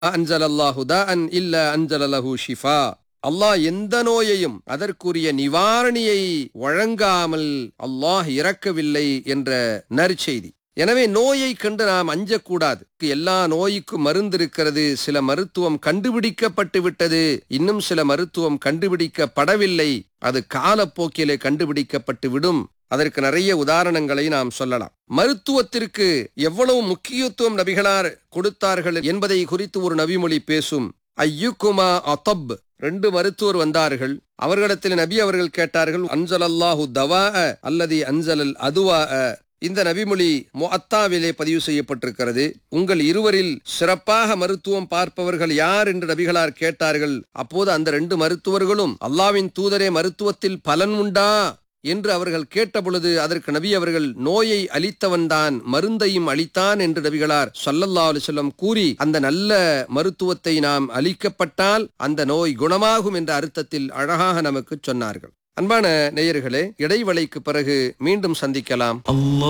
அன்சலல்லாஹு தாஅன் இல்ல அன்சலலஹு ஷிஃபா அல்லாஹ் எந்த நோயையும் அதற்குரிய நிவாரணியை வழங்காமல் அல்லாஹ் இறக்கவில்லை என்ற நற்செய்தி எனவே நோயை கண்டு நாம் அஞ்சக்கூடாது எல்லா நோய்க்கும் மருந்து இருக்கிறது சில மருத்துவம் கண்டுபிடிக்கப்பட்டு விட்டது இன்னும் சில மருத்துவம் கண்டுபிடிக்கப்படவில்லை அது காலப்போக்கிலே கண்டுபிடிக்கப்பட்டு விடும் அதற்கு நிறைய உதாரணங்களை நாம் சொல்லலாம் மருத்துவத்திற்கு எவ்வளவு முக்கியத்துவம் நபிகளார் கொடுத்தார்கள் என்பதை குறித்து ஒரு நபிமொழி பேசும் ஐயுக்குமா அதப் ரெண்டு மருத்துவர் வந்தார்கள் அவர்களிடத்தில் நபி அவர்கள் கேட்டார்கள் அன்சல் அல்லாஹு தவா அல்லது அன்சலல் அதுவா இந்த நபிமொழி முஅத்தாவிலே பதிவு செய்யப்பட்டிருக்கிறது உங்கள் இருவரில் சிறப்பாக மருத்துவம் பார்ப்பவர்கள் யார் என்று நபிகளார் கேட்டார்கள் அப்போது அந்த ரெண்டு மருத்துவர்களும் அல்லாவின் தூதரே மருத்துவத்தில் பலன் உண்டா என்று அவர்கள் கேட்டபொழுது அதற்கு நபி அவர்கள் நோயை அளித்தவன்தான் மருந்தையும் அளித்தான் என்று நபிகளார் சல்லல்லா அலிசல்லம் கூறி அந்த நல்ல மருத்துவத்தை நாம் அளிக்கப்பட்டால் அந்த நோய் குணமாகும் என்ற அர்த்தத்தில் அழகாக நமக்கு சொன்னார்கள் அன்பான நேயர்களே இடைவெளிக்கு பிறகு மீண்டும் சந்திக்கலாம் الله